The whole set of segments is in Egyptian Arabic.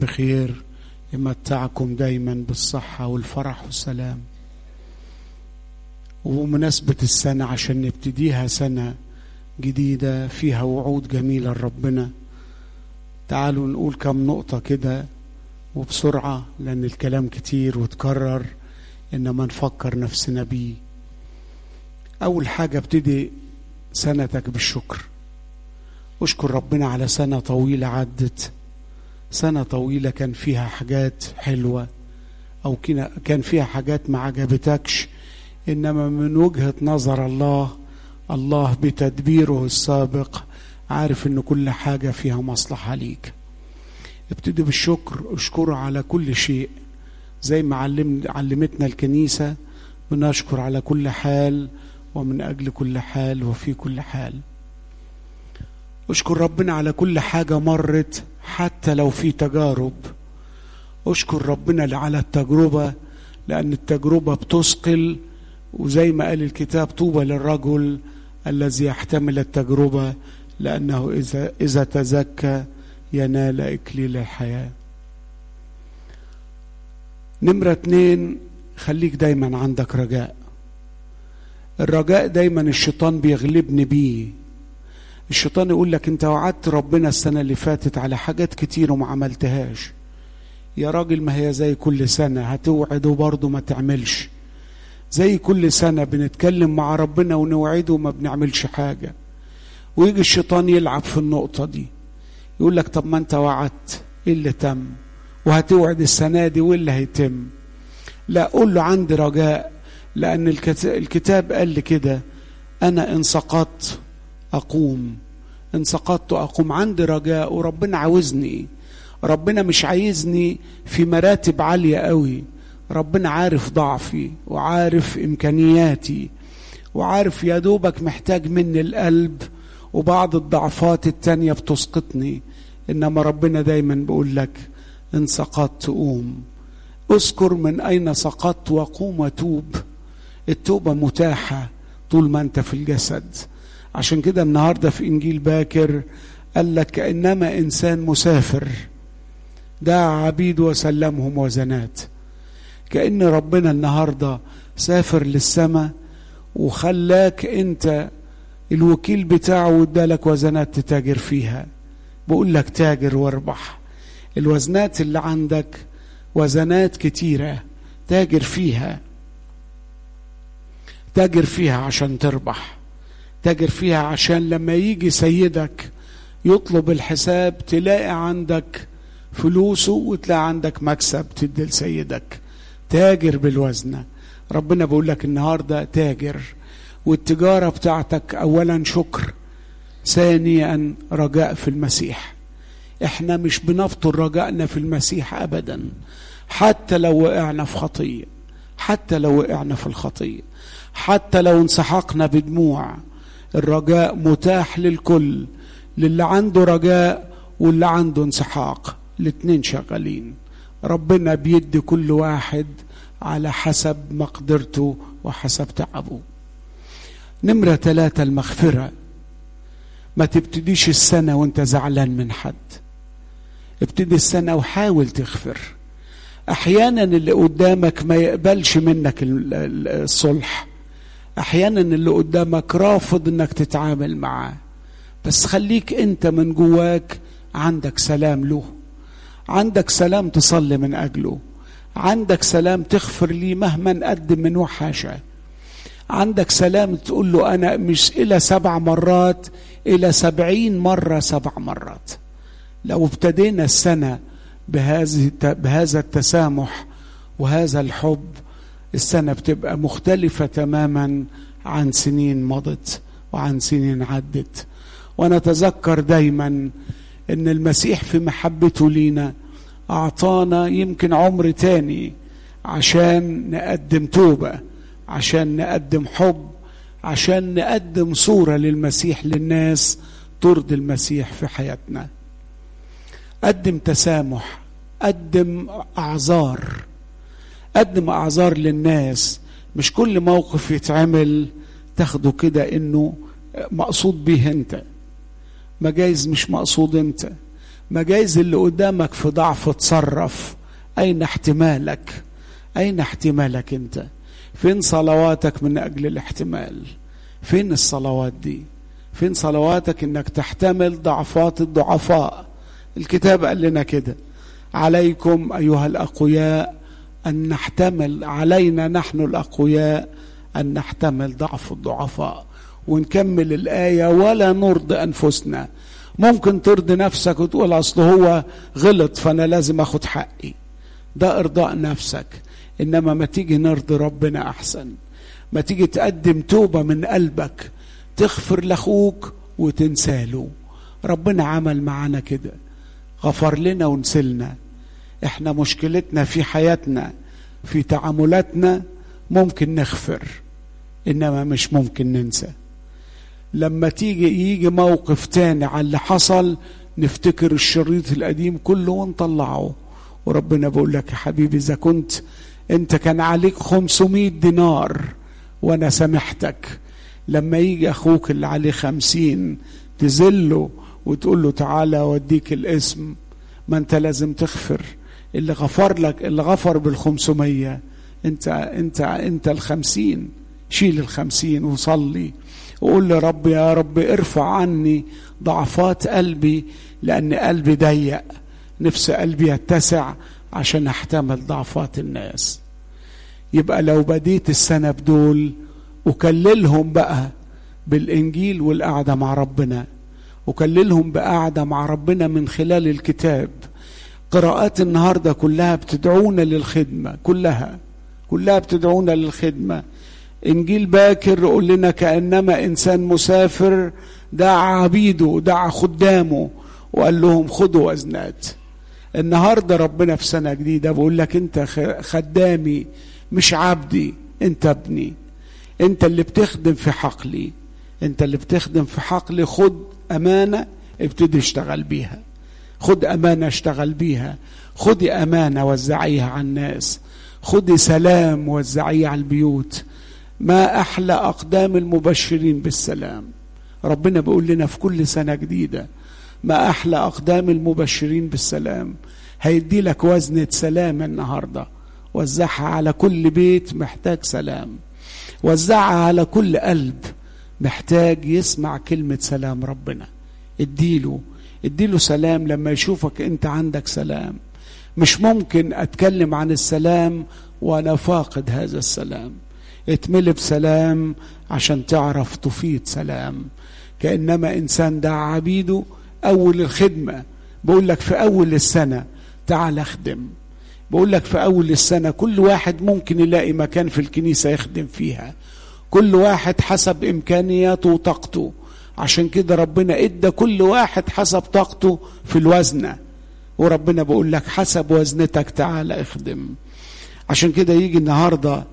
بخير يمتعكم دايما بالصحة والفرح والسلام ومناسبة السنة عشان نبتديها سنة جديدة فيها وعود جميلة لربنا تعالوا نقول كم نقطة كده وبسرعة لأن الكلام كتير وتكرر إنما نفكر نفسنا بيه أول حاجة ابتدي سنتك بالشكر اشكر ربنا على سنة طويلة عدت سنة طويلة كان فيها حاجات حلوة أو كان فيها حاجات ما عجبتكش إنما من وجهة نظر الله الله بتدبيره السابق عارف إن كل حاجة فيها مصلحة ليك ابتدي بالشكر اشكره على كل شيء زي ما علم علمتنا الكنيسة بنشكر على كل حال ومن أجل كل حال وفي كل حال اشكر ربنا على كل حاجة مرت حتى لو في تجارب اشكر ربنا على التجربة لأن التجربة بتثقل وزي ما قال الكتاب طوبى للرجل الذي يحتمل التجربة لأنه إذا إذا تزكى ينال إكليل الحياة نمرة اتنين خليك دايما عندك رجاء الرجاء دايما الشيطان بيغلبني بيه الشيطان يقول لك انت وعدت ربنا السنة اللي فاتت على حاجات كتير وما عملتهاش يا راجل ما هي زي كل سنة هتوعد وبرضه ما تعملش زي كل سنة بنتكلم مع ربنا ونوعده وما بنعملش حاجة ويجي الشيطان يلعب في النقطة دي يقول لك طب ما انت وعدت ايه اللي تم وهتوعد السنة دي وايه اللي هيتم لا قول له عندي رجاء لأن الكتاب قال لي كده أنا إن سقطت أقوم إن سقطت أقوم عندي رجاء وربنا عاوزني ربنا مش عايزني في مراتب عالية قوي ربنا عارف ضعفي وعارف إمكانياتي وعارف يا دوبك محتاج مني القلب وبعض الضعفات التانية بتسقطني إنما ربنا دايما بيقول لك إن سقطت قوم اذكر من أين سقطت وقوم وتوب التوبة متاحة طول ما أنت في الجسد عشان كده النهارده في انجيل باكر قال لك كانما انسان مسافر دعا عبيد وسلمهم وزنات كان ربنا النهارده سافر للسماء وخلاك انت الوكيل بتاعه وادالك وزنات تتاجر فيها بقول لك تاجر واربح الوزنات اللي عندك وزنات كتيره تاجر فيها تاجر فيها عشان تربح تاجر فيها عشان لما يجي سيدك يطلب الحساب تلاقي عندك فلوسه وتلاقي عندك مكسب تدي لسيدك تاجر بالوزنة ربنا بيقول لك النهارده تاجر والتجارة بتاعتك أولا شكر ثانيا رجاء في المسيح احنا مش بنفطر رجائنا في المسيح أبدا حتى لو وقعنا في خطية حتى لو وقعنا في الخطية حتى لو انسحقنا بدموع الرجاء متاح للكل للي عنده رجاء واللي عنده انسحاق الاتنين شغالين ربنا بيدي كل واحد على حسب مقدرته وحسب تعبه نمرة ثلاثة المغفرة ما تبتديش السنة وانت زعلان من حد ابتدي السنة وحاول تغفر احيانا اللي قدامك ما يقبلش منك الصلح احيانا اللي قدامك رافض انك تتعامل معاه بس خليك انت من جواك عندك سلام له عندك سلام تصلي من اجله عندك سلام تغفر لي مهما نقدم من وحاشه عندك سلام تقول له انا مش الى سبع مرات الى سبعين مره سبع مرات لو ابتدينا السنه بهذه بهذا التسامح وهذا الحب السنة بتبقى مختلفة تماما عن سنين مضت وعن سنين عدت ونتذكر دايما ان المسيح في محبته لينا اعطانا يمكن عمر تاني عشان نقدم توبة عشان نقدم حب عشان نقدم صورة للمسيح للناس ترضي المسيح في حياتنا قدم تسامح قدم اعذار قدم اعذار للناس مش كل موقف يتعمل تاخده كده انه مقصود بيه انت ما جايز مش مقصود انت ما جايز اللي قدامك في ضعف تصرف أين احتمالك أين احتمالك أنت فين صلواتك من أجل الاحتمال فين الصلوات دي فين صلواتك انك تحتمل ضعفات الضعفاء الكتاب قال لنا كده عليكم ايها الاقوياء ان نحتمل علينا نحن الاقوياء ان نحتمل ضعف الضعفاء ونكمل الايه ولا نرضي انفسنا ممكن ترضي نفسك وتقول اصل هو غلط فانا لازم اخد حقي ده ارضاء نفسك انما ما تيجي نرضي ربنا احسن ما تيجي تقدم توبه من قلبك تغفر لاخوك وتنساله ربنا عمل معانا كده غفر لنا ونسلنا احنا مشكلتنا في حياتنا في تعاملاتنا ممكن نغفر انما مش ممكن ننسى لما تيجي يجي موقف تاني على اللي حصل نفتكر الشريط القديم كله ونطلعه وربنا بيقول لك يا حبيبي اذا كنت انت كان عليك 500 دينار وانا سامحتك لما يجي اخوك اللي عليه خمسين تزله وتقول له تعالى اوديك الاسم ما انت لازم تغفر اللي غفر لك اللي غفر بالخمسمية انت انت انت الخمسين شيل الخمسين وصلي وقول له رب يا رب ارفع عني ضعفات قلبي لان قلبي ضيق نفس قلبي يتسع عشان احتمل ضعفات الناس يبقى لو بديت السنة بدول وكللهم بقى بالإنجيل والقعدة مع ربنا وكللهم بقعدة مع ربنا من خلال الكتاب قراءات النهاردة كلها بتدعونا للخدمة كلها كلها بتدعونا للخدمة إنجيل باكر يقول لنا كأنما إنسان مسافر دعا عبيده دعا خدامه وقال لهم خدوا وزنات النهارده ربنا في سنة جديدة بقول لك أنت خدامي مش عبدي أنت ابني أنت اللي بتخدم في حقلي أنت اللي بتخدم في حقلي خد أمانة ابتدي اشتغل بيها خد أمانة اشتغل بيها خدي أمانة وزعيها على الناس خدي سلام وزعيه على البيوت ما أحلى أقدام المبشرين بالسلام ربنا بيقول لنا في كل سنة جديدة ما أحلى أقدام المبشرين بالسلام هيدي لك وزنة سلام النهاردة وزعها على كل بيت محتاج سلام وزعها على كل قلب محتاج يسمع كلمة سلام ربنا اديله اديله سلام لما يشوفك انت عندك سلام مش ممكن اتكلم عن السلام وانا فاقد هذا السلام اتملي بسلام عشان تعرف تفيد سلام كانما انسان دعا عبيده اول الخدمه بقول لك في اول السنه تعال اخدم بقول لك في اول السنه كل واحد ممكن يلاقي مكان في الكنيسه يخدم فيها كل واحد حسب امكانياته وطاقته عشان كده ربنا ادى كل واحد حسب طاقته في الوزنه وربنا بيقول لك حسب وزنتك تعال اخدم عشان كده يجي النهارده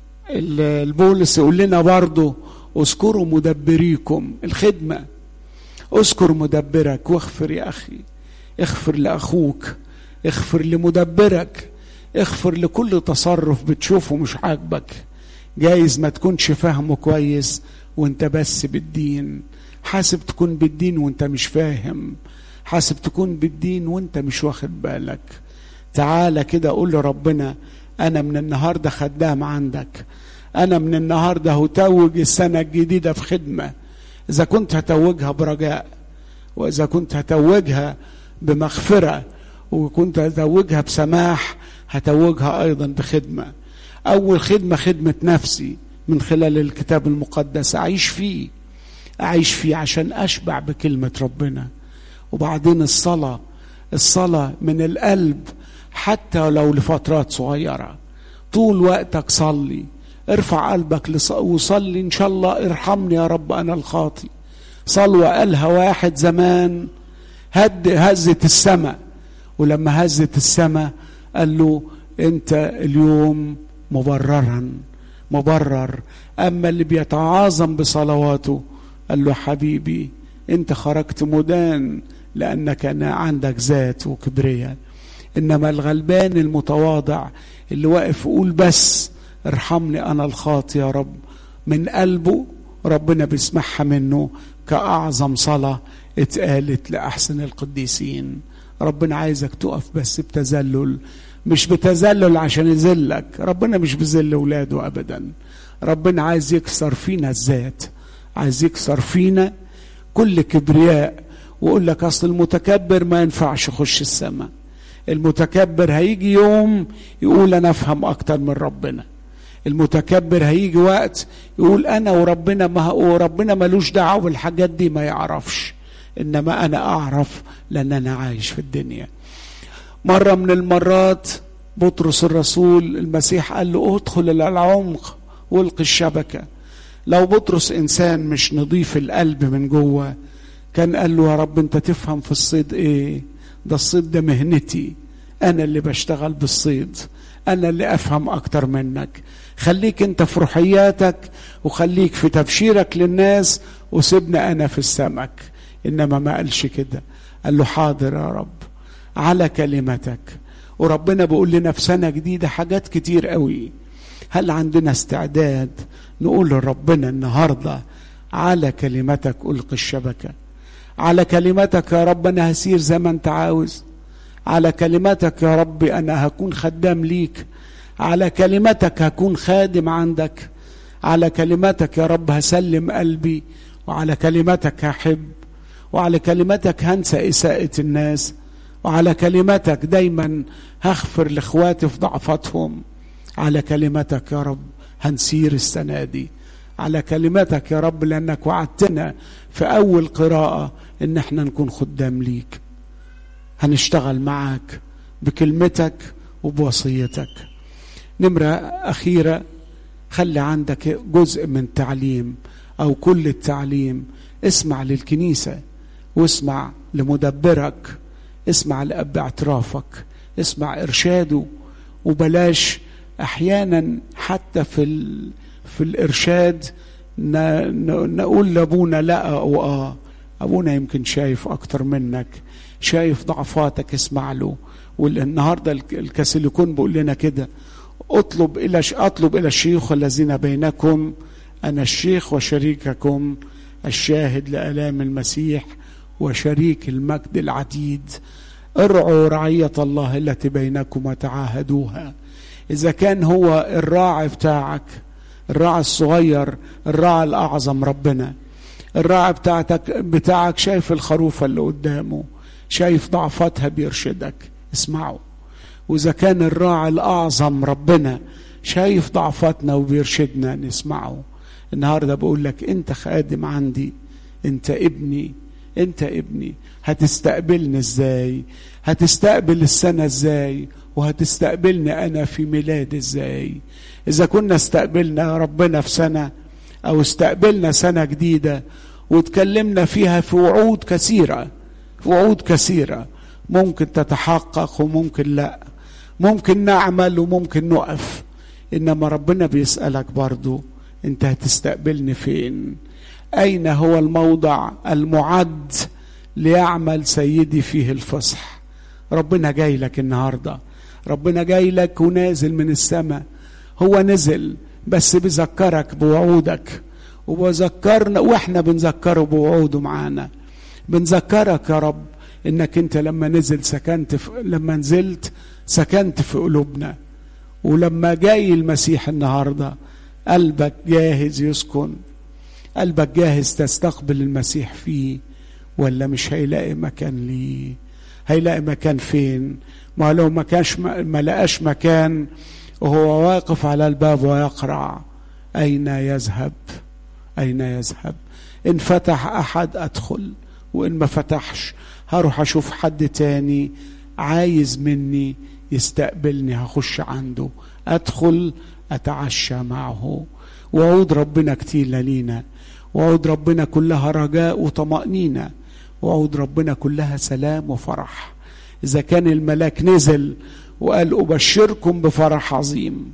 البولس يقول لنا برضه اذكروا مدبريكم الخدمه اذكر مدبرك واغفر يا اخي اغفر لاخوك اغفر لمدبرك اغفر لكل تصرف بتشوفه مش عاجبك جايز ما تكونش فاهمه كويس وانت بس بالدين حاسب تكون بالدين وانت مش فاهم حاسب تكون بالدين وانت مش واخد بالك تعالى كده قول لربنا انا من النهارده خدام عندك انا من النهارده هتوج السنه الجديده في خدمه اذا كنت هتوجها برجاء واذا كنت هتوجها بمغفره وكنت هتوجها بسماح هتوجها ايضا بخدمه اول خدمه خدمه نفسي من خلال الكتاب المقدس اعيش فيه اعيش فيه عشان اشبع بكلمه ربنا وبعدين الصلاه الصلاه من القلب حتى لو لفترات صغيره طول وقتك صلي ارفع قلبك وصلي ان شاء الله ارحمني يا رب انا الخاطي صلوه قالها واحد زمان هد هزت السماء ولما هزت السماء قال له انت اليوم مبررا مبرر اما اللي بيتعاظم بصلواته قال له حبيبي انت خرجت مدان لانك أنا عندك ذات وكبرياء انما الغلبان المتواضع اللي واقف يقول بس ارحمني انا الخاطي يا رب من قلبه ربنا بيسمعها منه كاعظم صلاه اتقالت لاحسن القديسين ربنا عايزك تقف بس بتذلل مش بتذلل عشان يذلك ربنا مش بذل ولاده ابدا ربنا عايز يكسر فينا الذات عايز يكسر فينا كل كبرياء ويقول لك اصل المتكبر ما ينفعش يخش السماء المتكبر هيجي يوم يقول انا افهم اكتر من ربنا المتكبر هيجي وقت يقول انا وربنا ما وربنا ملوش دعوه بالحاجات دي ما يعرفش انما انا اعرف لان انا عايش في الدنيا مره من المرات بطرس الرسول المسيح قال له ادخل الى العمق والقي الشبكه لو بطرس انسان مش نظيف القلب من جوه كان قال له يا رب انت تفهم في الصيد ايه ده الصيد ده مهنتي انا اللي بشتغل بالصيد انا اللي افهم اكتر منك خليك انت في روحياتك وخليك في تبشيرك للناس وسيبنا انا في السمك انما ما قالش كده قال له حاضر يا رب على كلمتك وربنا بيقول لنا في سنه جديده حاجات كتير قوي هل عندنا استعداد نقول لربنا النهارده على كلمتك القي الشبكه على كلمتك يا رب انا هسير زي ما انت عاوز على كلمتك يا رب انا هكون خدام ليك على كلمتك هكون خادم عندك على كلمتك يا رب هسلم قلبي وعلى كلمتك هحب وعلى كلمتك هنسى اساءه الناس وعلى كلمتك دايما هغفر لاخواتي في ضعفاتهم على كلمتك يا رب هنسير السنه دي على كلمتك يا رب لانك وعدتنا في اول قراءه ان احنا نكون خدام ليك هنشتغل معاك بكلمتك وبوصيتك نمره اخيره خلي عندك جزء من تعليم او كل التعليم اسمع للكنيسه واسمع لمدبرك اسمع لاب اعترافك اسمع ارشاده وبلاش احيانا حتى في ال... في الارشاد ن... ن... نقول لابونا لا او اه ابونا يمكن شايف اكتر منك شايف ضعفاتك اسمع له والنهارده الكاثوليكون بيقول لنا كده اطلب الى ش... اطلب الى الشيوخ الذين بينكم انا الشيخ وشريككم الشاهد لالام المسيح وشريك المجد العديد ارعوا رعيه الله التي بينكم وتعاهدوها اذا كان هو الراعي بتاعك الراعي الصغير الراعي الاعظم ربنا الراعي بتاعتك بتاعك شايف الخروفه اللي قدامه شايف ضعفاتها بيرشدك اسمعوا واذا كان الراعي الاعظم ربنا شايف ضعفاتنا وبيرشدنا نسمعه النهارده بقول لك انت خادم عندي انت ابني انت ابني هتستقبلني ازاي هتستقبل السنه ازاي وهتستقبلني انا في ميلاد ازاي اذا كنا استقبلنا ربنا في سنه او استقبلنا سنه جديده وتكلمنا فيها في وعود كثيره في وعود كثيره ممكن تتحقق وممكن لا ممكن نعمل وممكن نقف انما ربنا بيسالك برضو انت هتستقبلني فين اين هو الموضع المعد ليعمل سيدي فيه الفصح ربنا جاي لك النهارده ربنا جاي لك ونازل من السماء هو نزل بس بيذكرك بوعودك وبذكرنا واحنا بنذكره بوعوده معانا بنذكرك يا رب انك انت لما نزل سكنت في لما نزلت سكنت في قلوبنا ولما جاي المسيح النهارده قلبك جاهز يسكن قلبك جاهز تستقبل المسيح فيه ولا مش هيلاقي مكان ليه هيلاقي مكان فين ما لو ما كانش ما لقاش مكان وهو واقف على الباب ويقرع أين يذهب أين يذهب إن فتح أحد أدخل وإن ما فتحش هروح أشوف حد تاني عايز مني يستقبلني هخش عنده أدخل أتعشى معه وعود ربنا كتير لينا وعود ربنا كلها رجاء وطمأنينة وعود ربنا كلها سلام وفرح إذا كان الملاك نزل وقال أبشركم بفرح عظيم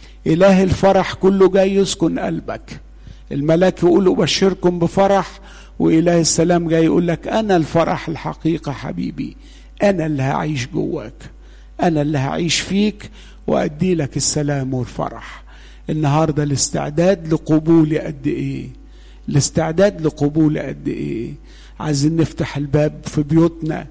إله الفرح كله جاي يسكن قلبك الملاك يقول أبشركم بفرح وإله السلام جاي يقول لك أنا الفرح الحقيقة حبيبي أنا اللي هعيش جواك أنا اللي هعيش فيك وأدي لك السلام والفرح النهارده الاستعداد لقبولي قد إيه الاستعداد لقبولي قد إيه عايزين نفتح الباب في بيوتنا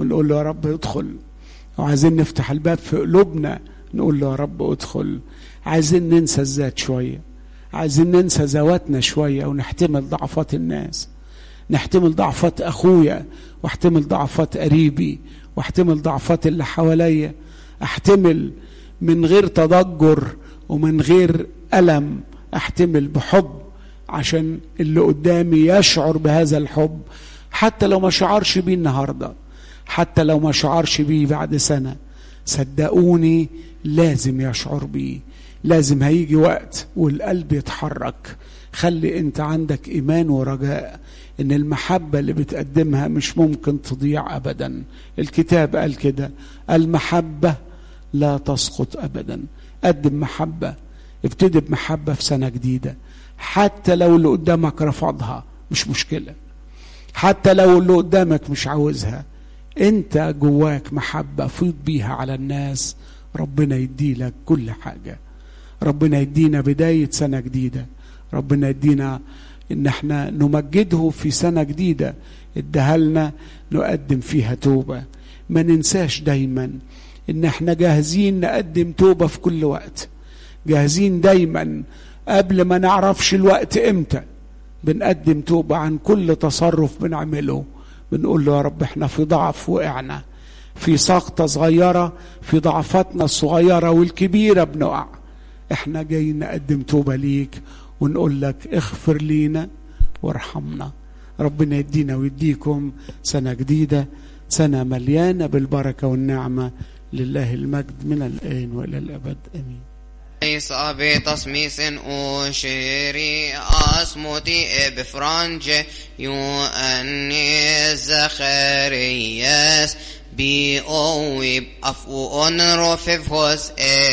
ونقول له يا رب ادخل وعايزين نفتح الباب في قلوبنا نقول له يا رب ادخل عايزين ننسى الذات شويه عايزين ننسى ذواتنا شويه ونحتمل ضعفات الناس نحتمل ضعفات اخويا واحتمل ضعفات قريبي واحتمل ضعفات اللي حواليا احتمل من غير تضجر ومن غير الم احتمل بحب عشان اللي قدامي يشعر بهذا الحب حتى لو ما شعرش بيه النهارده حتى لو ما شعرش بيه بعد سنه صدقوني لازم يشعر بيه لازم هيجي وقت والقلب يتحرك خلي انت عندك ايمان ورجاء ان المحبه اللي بتقدمها مش ممكن تضيع ابدا الكتاب قال كده المحبه لا تسقط ابدا قدم محبه ابتدي بمحبه في سنه جديده حتى لو اللي قدامك رفضها مش مشكله حتى لو اللي قدامك مش عاوزها انت جواك محبه فيض بيها على الناس ربنا يديلك كل حاجه ربنا يدينا بدايه سنه جديده ربنا يدينا ان احنا نمجده في سنه جديده اداها لنا نقدم فيها توبه ما ننساش دايما ان احنا جاهزين نقدم توبه في كل وقت جاهزين دايما قبل ما نعرفش الوقت امتى بنقدم توبه عن كل تصرف بنعمله بنقول له يا رب احنا في ضعف وقعنا في سقطة صغيرة في ضعفاتنا الصغيرة والكبيرة بنقع احنا جايين نقدم توبة ليك ونقول لك اغفر لينا وارحمنا ربنا يدينا ويديكم سنة جديدة سنة مليانة بالبركة والنعمة لله المجد من الآن وإلى الأبد آمين ليس بتصميس أشيري أصمتي بفرنج يؤني زخرياس بي أوي بأفو أنرو في فوس